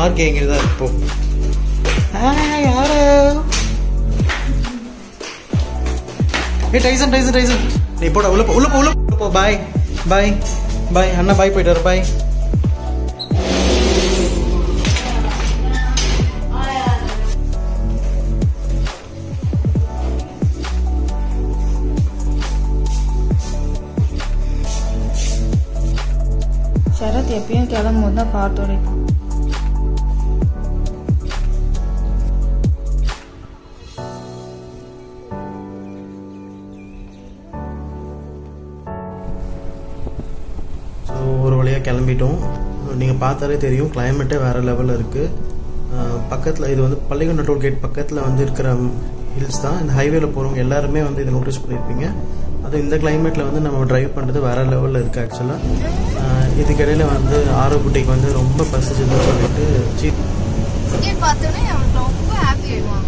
RK இங்கே தான் இப்போ ஹாய் யாரோ ஏ டைசன் டைசன் டைசன் நீ போடா உள்ள போ உள்ள போ உள்ள போ, போ பாய் பாய் பாய் அண்ணா பாய் போயிட்டு வர பாய் சரத் எப்பயும் கிளம்பும் போது தான் கார் துடைக்கும் ஸோ ஒரு வழியாக கிளம்பிட்டோம் நீங்கள் பார்த்தாலே தெரியும் கிளைமேட்டே வேறு லெவலில் இருக்குது பக்கத்தில் இது வந்து பள்ளிகொண்ட டோல்கேட் பக்கத்தில் வந்து இருக்கிற ஹில்ஸ் தான் இந்த ஹைவேல போகிறவங்க எல்லாருமே வந்து இதை நோட்டீஸ் பண்ணியிருப்பீங்க அது இந்த கிளைமேட்டில் வந்து நம்ம டிரைவ் பண்ணுறது வேறு லெவலில் இருக்குது ஆக்சுவலாக இதுக்கிடையில் வந்து ஆரோக்குட்டிக்கு வந்து ரொம்ப பசிச்சதுன்னு சொல்லிட்டு சீ டிக்கெட் பார்த்தோன்னே அவனுக்கு ரொம்ப ஹாப்பி ஆயிடுவாங்க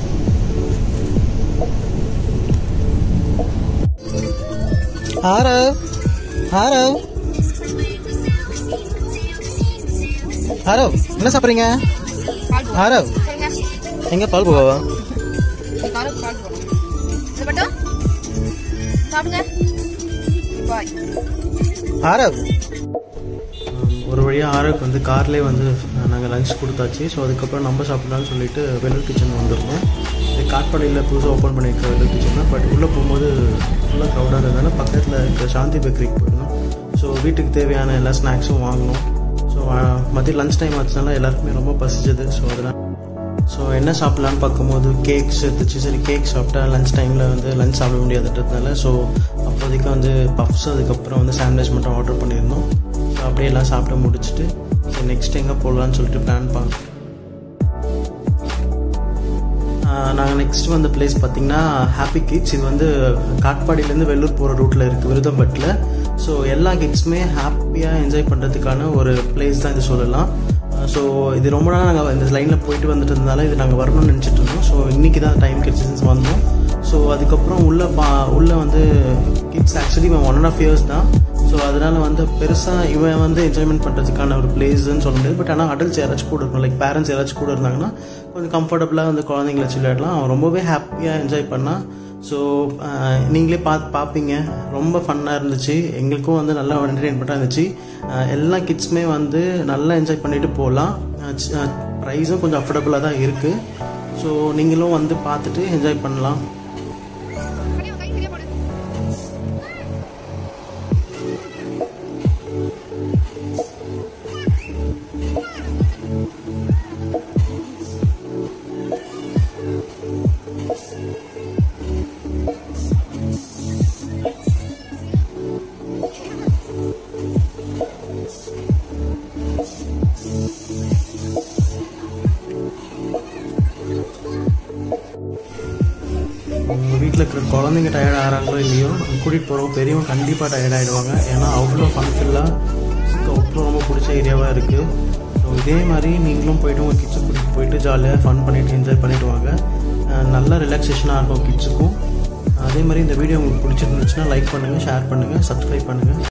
ஆரவ் ஆரவ் ஆரவ் என்ன சாப்பிட்றீங்க ஆரவ் சரிங்க எங்கே பால் போவா இந்த காருக்கு பால் போடும் இது மட்டும் சாப்பிடுங்க பாய் ஆரவ் ஒரு வழியாக ஆரவுக்கு வந்து கார்லேயே வந்து நாங்கள் லஞ்ச் கொடுத்தாச்சு ஸோ அதுக்கப்புறம் நம்ம சாப்பிடலாம்னு சொல்லிட்டு வெள்ளூர் கிச்சன் வந்திருந்தோம் இது காட்பாடியில் புதுசாக ஓப்பன் பண்ணியிருக்க வெள்ளூர் கிச்சன் தான் பட் உள்ளே போகும்போது ஃபுல்லாக க்ரௌடாக இருந்ததுனால பக்கத்தில் இருக்கிற சாந்தி பேக்கரிக்கு போயிருந்தோம் ஸோ வீட்டுக்கு தேவையான எல்லா ஸ்நாக்ஸும் வாங்கினோம் ஸோ மதியம் லஞ்ச் டைம் ஆச்சுனால எல்லாருக்குமே ரொம்ப பசிச்சது ஸோ அதெல்லாம் ஸோ என்ன சாப்பிட்லான்னு பார்க்கும்போது கேக்ஸ் எடுத்துச்சு சரி கேக் சாப்பிட்டா லஞ்ச் டைமில் வந்து லஞ்ச் சாப்பிட முடியாதுன்றதுனால ஸோ அப்போதைக்கு வந்து பஃப்ஸ் அதுக்கப்புறம் வந்து சாண்ட்விச் மட்டும் ஆர்டர் பண்ணியிருந்தோம் ஸோ அப்படியே எல்லாம் சாப்பிட்டு முடிச்சுட்டு சரி நெக்ஸ்ட் எங்கே போடலான்னு சொல்லிட்டு பிளான் பண்ணோம் நாங்கள் நெக்ஸ்ட் வந்த பிளேஸ் பார்த்தீங்கன்னா ஹாப்பி கிட்ஸ் இது வந்து காட்பாடியிலேருந்து வெள்ளூர் போகிற ரூட்டில் இருக்குது விருதம்பட்டில் ஸோ எல்லா கிட்ஸுமே ஹாப்பியாக என்ஜாய் பண்ணுறதுக்கான ஒரு பிளேஸ் தான் இது சொல்லலாம் ஸோ இது ரொம்ப நாள் நாங்கள் இந்த லைனில் போயிட்டு வந்துட்டு இருந்தனால இது நாங்கள் வரணும்னு நினச்சிட்டு இருந்தோம் ஸோ இன்றைக்கி தான் டைம் கிடச்சிச்சு வந்தோம் ஸோ அதுக்கப்புறம் உள்ளே பா உள்ளே வந்து கிட்ஸ் ஆக்சுவலி இவன் ஒன் அண்ட் ஆஃப் இயர்ஸ் தான் ஸோ அதனால் வந்து பெருசாக இவன் வந்து என்ஜாய்மெண்ட் பண்ணுறதுக்கான ஒரு பிளேஸ்ன்னு சொல்ல முடியாது பட் ஆனால் அடல்ட்ஸ் யாராச்சும் கூட இருக்கணும் லைக் பேரண்ட்ஸ் யாராச்சும் கூட இருந்தாங்கன்னா கொஞ்சம் கம்ஃபர்டபுளாக வந்து குழந்தைங்கள வச்சு விளையாடலாம் அவன் ரொம்பவே ஹாப்பியாக என்ஜாய் பண்ணான் ஸோ நீங்களே பார்த்து பார்ப்பீங்க ரொம்ப ஃபன்னாக இருந்துச்சு எங்களுக்கும் வந்து நல்லா என்டர்டெயின்மெண்ட்டாக இருந்துச்சு அஹ் எல்லா கிட்ஸுமே வந்து நல்லா என்ஜாய் பண்ணிட்டு போகலாம் ப்ரைஸும் கொஞ்சம் அஃபோர்டபுளாக தான் இருக்குது ஸோ நீங்களும் வந்து பார்த்துட்டு என்ஜாய் பண்ணலாம் கை கை சரியா போடு உங்கள் வீட்டில் இருக்கிற குழந்தைங்க டயர்ட் ஆகிறாங்களோ இல்லையோ கூட்டிகிட்டு போகிறவங்க பெரியவங்க கண்டிப்பாக டயர்ட் ஆகிடுவாங்க ஏன்னா அவ்வளோ ஃபன்ஃபுல்லாக அவ்வளோ ரொம்ப பிடிச்ச ஏரியாவாக இருக்குது ஸோ இதே மாதிரி நீங்களும் போயிட்டு உங்கள் கிட்ஸை கூட்டிகிட்டு போயிட்டு ஜாலியாக ஃபன் பண்ணிவிட்டு என்ஜாய் பண்ணிட்டு வாங்க அஹ் நல்ல ரிலாக்ஸேஷனாக இருக்கும் கிட்ஸுக்கும் அதே மாதிரி இந்த வீடியோ உங்களுக்கு பிடிச்சிருந்துச்சுன்னா லைக் பண்ணுங்கள் ஷேர் பண்ணுங்கள் சப்ஸ்கிரைப் பண்ணுங்கள்